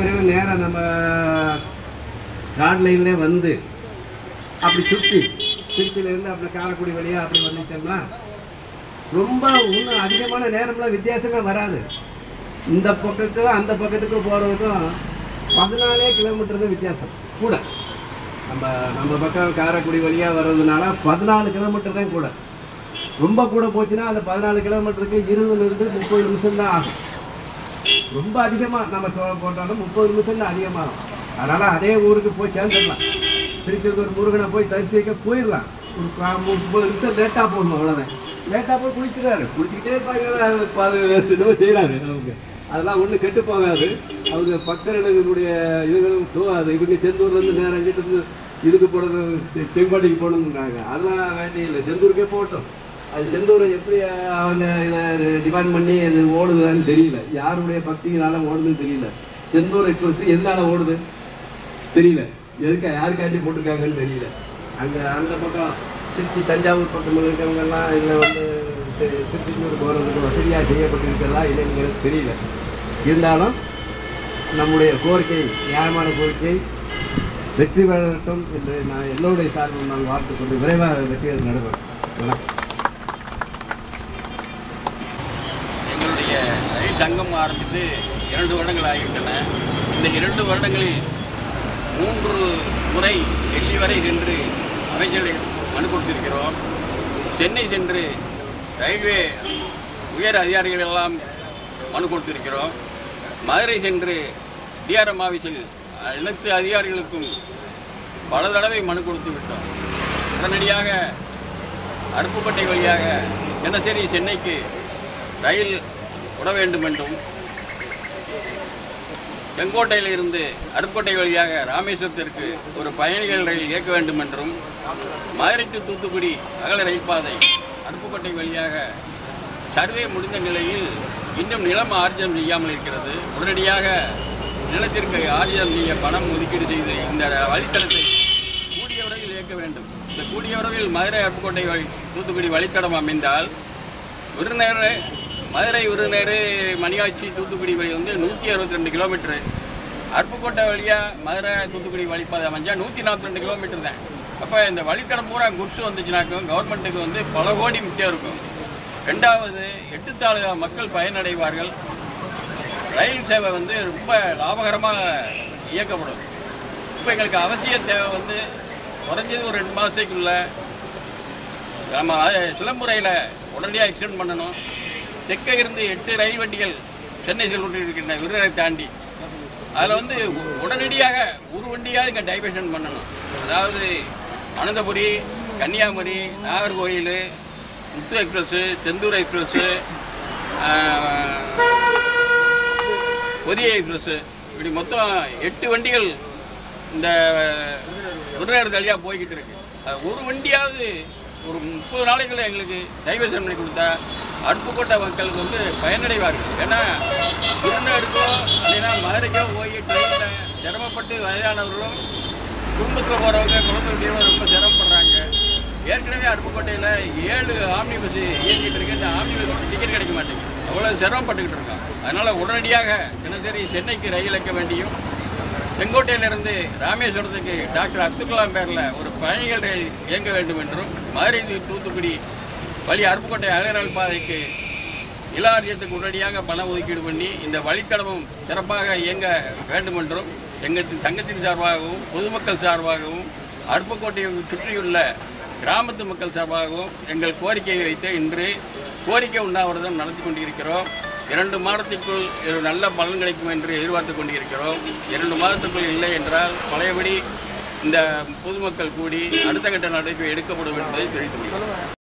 விரைவில் நேராக நம்ம காட் லைன்லேயே வந்து அப்படி சுற்றி திருச்சியிலேருந்து அப்படி காரைக்குடி வழியாக அப்படி வந்துட்டோம்னா ரொம்ப இன்னும் அதிகமான நேரம்லாம் வித்தியாசமே வராது இந்த பக்கத்துக்கும் அந்த பக்கத்துக்கும் போகிறதுக்கும் பதினாலே கிலோமீட்டர் தான் வித்தியாசம் கூட நம்ம நம்ம பக்கம் காரைக்குடி வழியாக வர்றதுனால பதினாலு கிலோமீட்டர் தான் கூட ரொம்ப கூட போச்சுன்னா அந்த பதினாலு கிலோமீட்டருக்கு இருபதுலேருந்து முப்பது நிமிஷம் தான் ஆகும் ரொம்ப அதிகமாக நம்ம சோளம் போட்டாலும் முப்பது நிமிஷம் தான் அதிகமாகும் அதனால் அதே ஊருக்கு போய் சேர்ந்துடலாம் திருச்செந்தூர் முருகனை போய் தரிசிக்க போயிடலாம் ஒரு கா- முப்பது நிமிஷம் லேட்டாக போகணும் அவ்வளோதான் லேட்டாக போய் குளிக்கிறாரு குளிச்சுக்கிட்டே இருப்பாங்க பாது என்னமோ செய்கிறாரு அவங்க அதெல்லாம் ஒன்றும் கெட்டு போகாது அவங்க பக்தர்களுடைய இதுகளும் தோகாது இவங்க செந்தூர்லேருந்து நேரம் இங்கிட்டு இருந்து இதுக்கு போகிறது செங்கோட்டைக்கு போகணுங்கிறாங்க அதெல்லாம் வேண்டிய இல்லை செந்தூருக்கே போகட்டும் அது செந்தூரை எப்படி அவங்க இதை டிமாண்ட் பண்ணி அது ஓடுதுன்னு தெரியல யாருடைய பக்தியினால ஓடுதுன்னு தெரியல செந்தூர் எக்ஸ்பிரஸ் எதனால ஓடுது தெரியல எதுக்கு யாருக்காண்டி போட்டிருக்காங்கன்னு தெரியல அங்கே அந்த பக்கம் திருச்சி தஞ்சாவூர் பக்கம் இருக்கிறவங்கெல்லாம் இதில் வந்து தி- திருச்செந்தூர் போகிறதுக்கு வசதியாக செய்யப்பட்டிருக்கிறதா இல்லைன்னு தெரியல இருந்தாலும் நம்முடைய கோரிக்கை நியாயமான கோரிக்கை வெற்றி பெறட்டும் என்று நான் எல்லோருடைய சார்பில் நான் வாழ்த்து கொண்டு விரைவாக வெற்றி நடுவேன் வணக்கம் எங்களுடைய ரயில் தங்கம் ஆரம்பித்து இரண்டு வருடங்கள் ஆகிவிட்டன இந்த இரண்டு வருடங்களில் மூன்று முறை டெல்லி வரை சென்று அமைச்சர்களை மனு கொடுத்திருக்கிறோம் சென்னை சென்று ரயில்வே உயர் அதிகாரிகள் எல்லாம் மனு கொடுத்திருக்கிறோம் மதுரை சென்று டிஆர்எம் ஆஃபீஸில் அனைத்து அதிகாரிகளுக்கும் பல தடவை மனு கொடுத்து விட்டோம் உடனடியாக அருப்புக்கோட்டை வழியாக தினசரி சென்னைக்கு ரயில் விட வேண்டும் என்றும் செங்கோட்டையில் இருந்து அருப்புக்கோட்டை வழியாக ராமேஸ்வரத்திற்கு ஒரு பயணிகள் ரயில் இயக்க வேண்டும் என்றும் மதுரை டு தூத்துக்குடி அகல ரயில் பாதை அருப்புக்கோட்டை வழியாக சர்வே முடிந்த நிலையில் இன்னும் நிலம் ஆர்ஜம் செய்யாமல் இருக்கிறது உடனடியாக நிலத்திற்கு ஆர்ஜம் செய்ய பணம் ஒதுக்கீடு செய்து இந்த வழித்தடத்தை கூடிய விரைவில் இயக்க வேண்டும் இந்த கூடிய விரைவில் மதுரை அருப்புக்கோட்டை வழி தூத்துக்குடி வழித்தடம் அமைந்தால் விருநேர் மதுரை விருநேர் மணியாச்சி தூத்துக்குடி வழி வந்து நூற்றி அறுபத்தி ரெண்டு கிலோமீட்ரு அருப்புக்கோட்டை வழியாக மதுரை தூத்துக்குடி வழிப்பாதை அமைஞ்சா நூற்றி நாற்பத்தி ரெண்டு கிலோமீட்டர் தான் அப்போ இந்த வழித்தடம் பூரா குட்ஸ் வந்துச்சுனாக்கும் கவர்மெண்ட்டுக்கு வந்து பல கோடி மிச்சம் இருக்கும் ரெண்டாவது எட்டு தாலுகா மக்கள் பயனடைவார்கள் ரயில் சேவை வந்து ரொம்ப லாபகரமாக இயக்கப்படும் இப்போ எங்களுக்கு அவசிய தேவை வந்து குறைஞ்சது ஒரு ரெண்டு மாதத்துக்குள்ள நம்ம அது சிலம்புரையில் உடனடியாக எக்ஸ்டெண்ட் பண்ணணும் தெற்க இருந்து எட்டு ரயில் வண்டிகள் சென்னை செல்வர்கள் இருக்கின்ற விருதை தாண்டி அதில் வந்து உ- உடனடியாக ஒரு வண்டியாவது இங்கே டைவர்ஷன் பண்ணணும் அதாவது அனந்தபுரி கன்னியாகுமரி நாகர்கோயில் முத்து எக்ஸ்பிரஸ்ஸு செந்தூர் எக்ஸ்பிரஸ்ஸு புதிய எக்ஸ்பிரஸ்ஸு இப்படி மொத்தம் எட்டு வண்டிகள் இந்த விருதுநகர் வழியாக போய்கிட்டு இருக்கு அது ஒரு வண்டியாவது ஒரு முப்பது நாளைக்குள்ள எங்களுக்கு டைவர்ஷன் பண்ணி கொடுத்தா அருப்புக்கோட்டை மக்களுக்கு வந்து பயனடைவார்கள் ஏன்னா விருதுநகருக்கோ இல்லைன்னா மதுரைக்கோ போய் ட்ரெயினில் சிரமப்பட்டு வயதானவர்களும் குடும்பத்தில் போகிறவங்க குழந்தைகளும் ரொம்ப சிரமப்படுறாங்க ஏற்கனவே அருப்புக்கோட்டையில் ஏழு ஆம்னி பஸ் இயங்கிட்டு இருக்கு இந்த ஆம்னி பஸ் டிக்கெட் கிடைக்க மாட்டேங்குது அவ்வளோ சிரமப்பட்டுக்கிட்டு இருக்கோம் அதனால் உடனடியாக தினசரி சென்னைக்கு ரயில் இயக்க வேண்டியும் செங்கோட்டையிலிருந்து ராமேஸ்வரத்துக்கு டாக்டர் அப்துல் கலாம் பேரில் ஒரு பயணிகள் ரயில் இயங்க வேண்டும் என்றும் மதுரை to தூத்துக்குடி வழி அருப்புக்கோட்டை அகரல் பாதைக்கு இலாரியத்துக்கு உடனடியாக பணம் ஒதுக்கீடு பண்ணி இந்த வழித்தடமும் சிறப்பாக இயங்க வேண்டும் என்றும் எங்கள் சங்கத்தின் சார்பாகவும் பொதுமக்கள் சார்பாகவும் அருப்புக்கோட்டையை சுற்றியுள்ள கிராமத்து மக்கள் சார்பாகவும் எங்கள் கோரிக்கையை வைத்து இன்று கோரிக்கை உண்ணாவிரதம் நடத்தி கொண்டிருக்கிறோம் இரண்டு மாதத்திற்குள் இது நல்ல பலன் கிடைக்கும் என்று எதிர்பார்த்து கொண்டிருக்கிறோம் இரண்டு மாதத்துக்குள் இல்லை என்றால் பழையபடி இந்த பொதுமக்கள் கூடி அடுத்த கட்ட நடவடிக்கை எடுக்கப்படும் என்பதை தெரிவித்துள்ளோம்